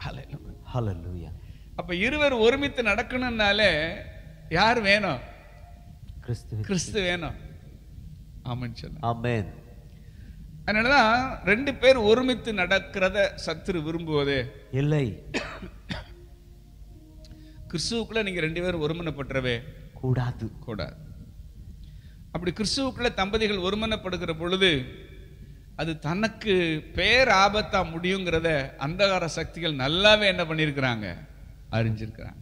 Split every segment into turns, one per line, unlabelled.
Hallelujah.
Hallelujah.
அப்ப இருவர் ஒருமித்து நடக்கணும்னாலே யார் வேணும்
கிறிஸ்துவின்
கிறிஸ்து வேணும் ஆமான்னு சொன்ன
Amen.
அதனாலதான் ரெண்டு பேர் ஒருமித்து நடக்கிறத சத்துரு விரும்புவதே
இல்லை
கிறிஸ்துவுக்குள்ள நீங்க ரெண்டு பேரும் ஒருமனப்பட்டுறவே
கூடாது
கூடாது அப்படி கிறிஸ்துவுக்குள்ள தம்பதிகள் ஒருமனப்படுகிற பொழுது அது தனக்கு பேர் ஆபத்தா முடியுங்கிறத அந்தகார சக்திகள் நல்லாவே என்ன பண்ணியிருக்கிறாங்க அறிஞ்சிருக்கிறாங்க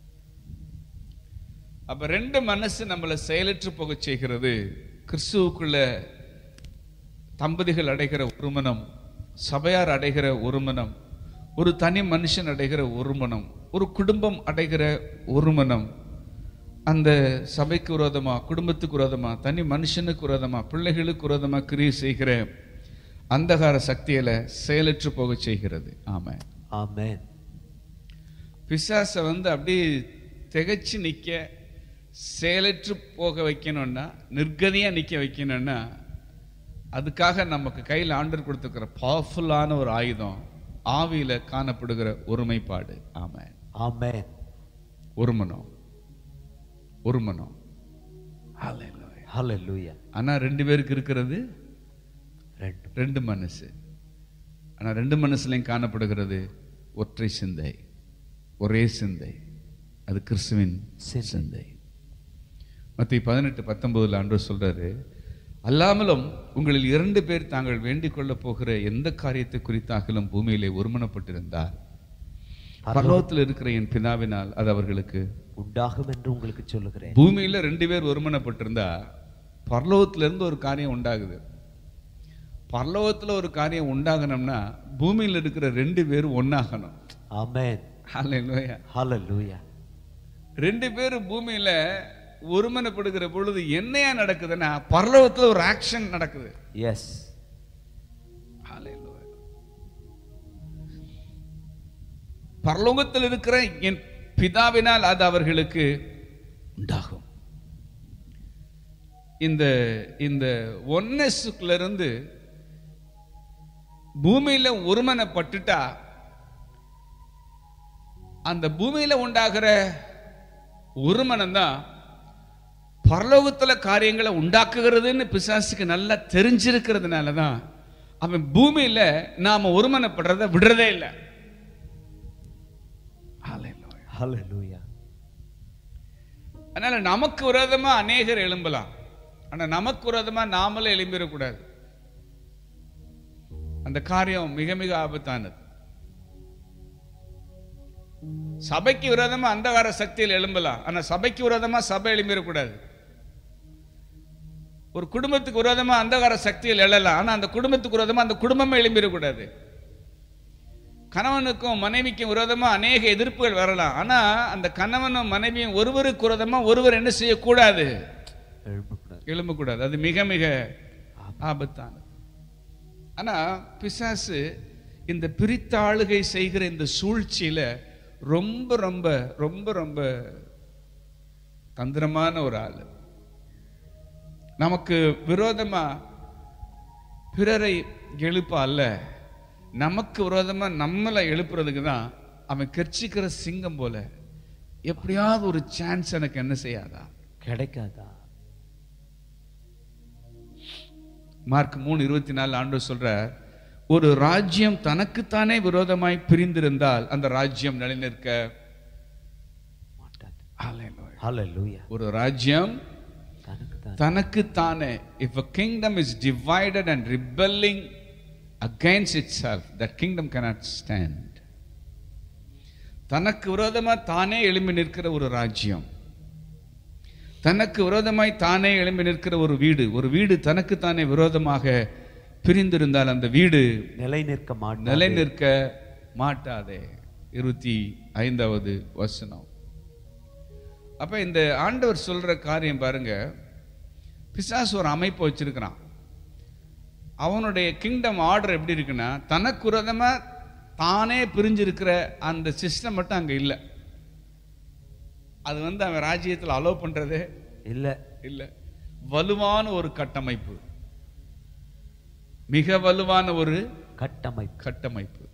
அப்ப ரெண்டு மனசு நம்மளை செயலற்று போக செய்கிறது கிறிஸ்துவுக்குள்ள தம்பதிகள் அடைகிற ஒருமனம் சபையார் அடைகிற ஒருமனம் ஒரு தனி மனுஷன் அடைகிற ஒருமனம் ஒரு குடும்பம் அடைகிற ஒருமனம் அந்த சபைக்கு விரோதமா குடும்பத்துக்கு விரோதமா தனி மனுஷனுக்கு விரோதமா பிள்ளைகளுக்கு விரோதமா கிரியை செய்கிற அந்தகார சக்தியில செயலற்று போக செய்கிறது ஆமா
Amen.
பிசாசை வந்து அப்படியே திகைச்சு நிற்க செயலற்று போக வைக்கணும்னா நிர்கதியா நிற்க வைக்கணும்னா அதுக்காக நமக்கு கையில் ஆண்டர் கொடுத்துருக்கிற பவர்ஃபுல்லான ஒரு ஆயுதம் ஆவியில காணப்படுகிற ஒருமைப்பாடு ஆமா
Amen.
ஒருமனம் ஒருமனம் Hallelujah.
Hallelujah.
ஆனா ரெண்டு பேருக்கு இருக்கிறது
ரெண்டு
ரெண்டு மனசு ஆனா ரெண்டு மனசுலையும் காணப்படுகிறது ஒற்றை சிந்தை ஒரே சிந்தை அது கிறிஸ்துவின்
சிந்தை.
சிந்தை மத்திய பதினெட்டு பத்தொன்பதுல ஆண்டு சொல்றாரு அல்லாமலும் உங்களில் இரண்டு பேர் தாங்கள் வேண்டிக் கொள்ளப் போகிற எந்த காரியத்தை குறித்தாகலும் பூமியிலே ஒருமனப்பட்டிருந்தார் பரலோகத்தில் இருக்கிற என் பிதாவினால் அது அவர்களுக்கு
உண்டாகும் என்று உங்களுக்கு சொல்லுகிறேன்
பூமியில ரெண்டு பேர் ஒருமனப்பட்டிருந்தா பரலோகத்துல இருந்து ஒரு காரியம் உண்டாகுது பரலோகத்துல ஒரு காரியம் உண்டாகணும்னா பூமியில இருக்கிற ரெண்டு பேரும் ஒன்னாகணும்
Amen.
ஹalleluya
Hallelujah.
ரெண்டு பேரும் பூமியில ஒருமனப்படுகிற பொழுது என்னையா நடக்குதுன்னா பரலோகத்துல ஒரு ஆக்ஷன் நடக்குது
Yes.
ஹalleluya பரலோகத்தில் இருக்கிற என் பிதாவினால் அது அவர்களுக்கு உண்டாகும் இந்த இந்த ஒன்னஸுக்குள்ள இருந்து பூமியில ஒருமனப்பட்டுட்டா அந்த பூமியில உண்டாகிற ஒருமனம் தான் பரலோகத்துல காரியங்களை உண்டாக்குகிறதுன்னு பிசாசுக்கு நல்லா தெரிஞ்சிருக்கிறதுனால தான் அவன் பூமியில நாம ஒருமனப்படுறத விடுறதே இல்லை
Hallelujah.
அதனால நமக்கு விரோதமா அநேகர் எழும்பலாம் ஆனா நமக்கு விரோதமா நாமளே எழும்பிடக்கூடாது அந்த காரியம் மிக மிக ஆபத்தானது சபைக்கு விரோதமா அந்தகார சக்தியில் எழும்பலாம் ஆனா சபைக்கு விரோதமா சபை எழும்பிடக்கூடாது ஒரு குடும்பத்துக்கு விரோதமா அந்தகார சக்தியில் எழலாம் ஆனா அந்த குடும்பத்துக்கு விரோதமா அந்த குடும்பமே எழும்பிடக்கூடாது கணவனுக்கும் மனைவிக்கும் விரோதமா அநேக எதிர்ப்புகள் வரலாம் ஆனா அந்த கணவனும் மனைவியும் ஒருவருக்கு விரோதமா ஒருவர் என்ன செய்யக்கூடாது
எழும்பக்கூடாது.
எழும்பக்கூடாது அது மிக மிக ஆபத்தானது ஆனா பிசாசு இந்த பிரித்தாளுகை செய்கிற இந்த சூழ்ச்சியில ரொம்ப ரொம்ப ரொம்ப ரொம்ப தந்திரமான ஒரு ஆள் நமக்கு விரோதமா பிறரை எழுப்ப அல்ல நமக்கு விரோதமா நம்மளை எழுப்புறதுக்கு தான் அவன் கெர்ச்சிக்கிற சிங்கம் போல எப்படியாவது ஒரு சான்ஸ் எனக்கு என்ன செய்யாதா
கிடைக்காதா
மார்க் மூணு இருபத்தி நாலு ஆண்டு சொல்றார் ஒரு ராஜ்யம் தனக்குத்தானே விரோதமாய் பிரிந்திருந்தால் அந்த ராஜ்யம் நிலைநிற்க
மாட்டாது
Hallelujah.
Hallelujah.
ஒரு ராஜ்யம்
தனக்கு தான்
தனக்குத்தானே if a kingdom is divided and rebelling against itself that kingdom cannot stand தனக்கு விரோதமா தானே எழும்பி நிற்கிற ஒரு ராஜ்யம் தனக்கு விரோதமாய் தானே எழும்பி நிற்கிற ஒரு வீடு ஒரு வீடு தனக்குத்தானே விரோதமாக பிரிந்திருந்தால் அந்த வீடு
நிலை நிற்க மாட்டாது
நிலை நிற்க மாட்டாதே இருபத்தி ஐந்தாவது வசனம் அப்ப இந்த ஆண்டவர் சொல்ற காரியம் பாருங்க பிசாசு ஒரு அமைப்பு வச்சிருக்கிறான் அவனுடைய கிங்டம் ஆர்டர் எப்படி இருக்குன்னா தனக்கு விரோதமா தானே பிரிஞ்சிருக்கிற அந்த சிஸ்டம் மட்டும் அங்க இல்லை அது வந்து அவன் ராஜ்யத்தில் அலோவ் பண்றதே
இல்ல
இல்லை வலுவான ஒரு கட்டமைப்பு மிக வலுவான ஒரு
கட்டமைப்பு
கட்டமைப்பு